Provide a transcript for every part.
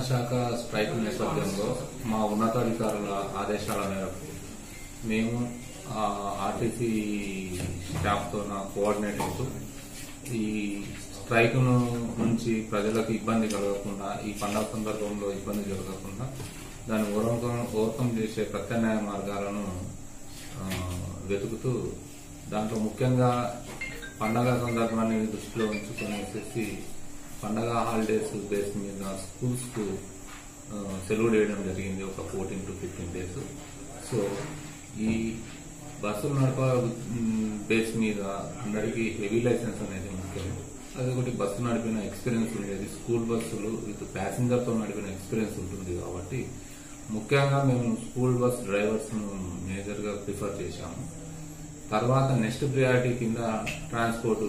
శాఖ స్ట్రైక్ నేపథ్యంలో మా ఉన్నతాధికారుల ఆదేశాల మేరకు మేము ఆర్టీసీ స్టాఫ్తో కోఆర్డినేట్ అవుతూ ఈ స్ట్రైక్ నుంచి ప్రజలకు ఇబ్బంది కలగకుండా ఈ పండగ సందర్భంలో ఇబ్బంది జరగకుండా దాన్ని ఓవర్కమ్ ఓవర్కమ్ చేసే ప్రత్యామ్నాయ మార్గాలను ఆ, వెతుకుతూ దాంట్లో ముఖ్యంగా పండగ సందర్భాన్ని దృష్టిలో ఉంచుకొని వచ్చేసి పండగ హాలిడేస్ బేస్ మీద స్కూల్స్ కు ఆ, సెలవు వేయడం జరిగింది ఒక fourteen to fifteen days so ఈ బస్సులు నడప మ్, బేస్ మీద అందరికీ హెవీ లైసెన్స్ అనేది ముఖ్యం అదొకటి బస్సు నడిపిన ఎక్స్పీరియన్స్ ఉండేది స్కూల్ బస్సులు విత్ ప్యాసింజర్ తో నడిపిన ఎక్స్పీరియన్స్ ఉంటుంది కాబట్టి ముఖ్యంగా మేము స్కూల్ బస్ డ్రైవర్స్ ను మేజర్ గా ప్రిఫర్ చేశాము తర్వాత నెక్స్ట్ ప్రియారిటీ కింద ట్రాన్స్పోర్ట్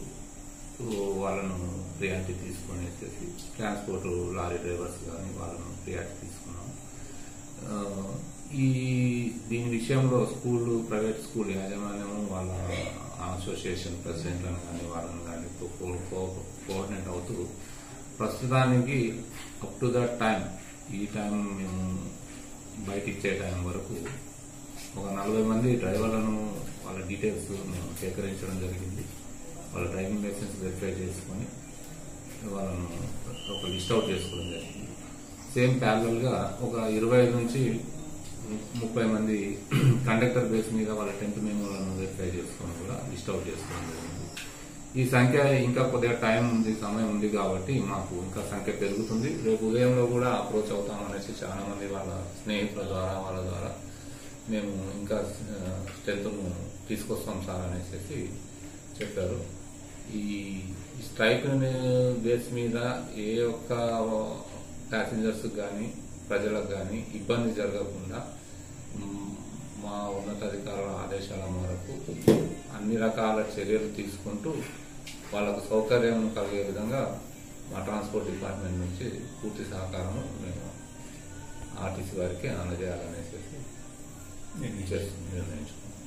వాళ్ళను ప్రియారిటీ తీసుకొని వచ్చేసి ట్రాన్స్పోర్ట్ లారీ డ్రైవర్స్ కానీ వాళ్ళను ప్రియారిటీ తీసుకున్నాం ఆ, ఈ దీని విషయంలో స్కూల్ ప్రైవేట్ స్కూల్ యాజమాన్యం వాళ్ళ అసోసియేషన్ ప్రెసిడెంట్లను కానీ వాళ్ళని కానీ కోఆర్డినేట్ అవుతూ ప్రస్తుతానికి అప్ టు దట్ టైం ఈ టైం మేము బయట ఇచ్చే టైం వరకు ఒక నలభై మంది డ్రైవర్లను వాళ్ళ డీటెయిల్స్ మేము సేకరించడం జరిగింది వాళ్ళ డ్రైవింగ్ లైసెన్స్ వెరిఫై చేసుకొని వాళ్ళను ఒక లిస్ట్ అవుట్ చేసుకోవడం జరిగింది సేమ్ ప్యారల్ గా ఒక ఇరవై ఐదు నుంచి ముప్పై మంది కండక్టర్ బేస్ మీద వాళ్ళ టెన్త్ మెమోలను వెరిఫై చేసుకొని కూడా లిస్ట్ అవుట్ చేసుకోవడం జరిగింది ఈ సంఖ్య ఇంకా కొద్దిగా టైం ఉంది సమయం ఉంది కాబట్టి మాకు ఇంకా సంఖ్య పెరుగుతుంది రేపు ఉదయంలో కూడా అప్రోచ్ అవుతాం అనేసి చాలా మంది వాళ్ళ స్నేహితుల ద్వారా వాళ్ళ ద్వారా మేము ఇంకా స్ట్రెంత్ తీసుకొస్తాం సార్ అనేసి చెప్పారు ఈ స్ట్రైక్ బేస్ మీద ఏ ఒక్క ప్యాసింజర్స్ కానీ ప్రజలకు కానీ ఇబ్బంది జరగకుండా మ్, మా ఉన్నతాధికారుల ఆదేశాల మేరకు అన్ని రకాల చర్యలు తీసుకుంటూ వాళ్ళకు సౌకర్యం కలిగే విధంగా మా ట్రాన్స్పోర్ట్ డిపార్ట్మెంట్ నుంచి పూర్తి సహకారం మేము ఆర్టీసీ వారికి అందజేయాలనేసి చేస్తూ నిర్ణయించుకున్నాం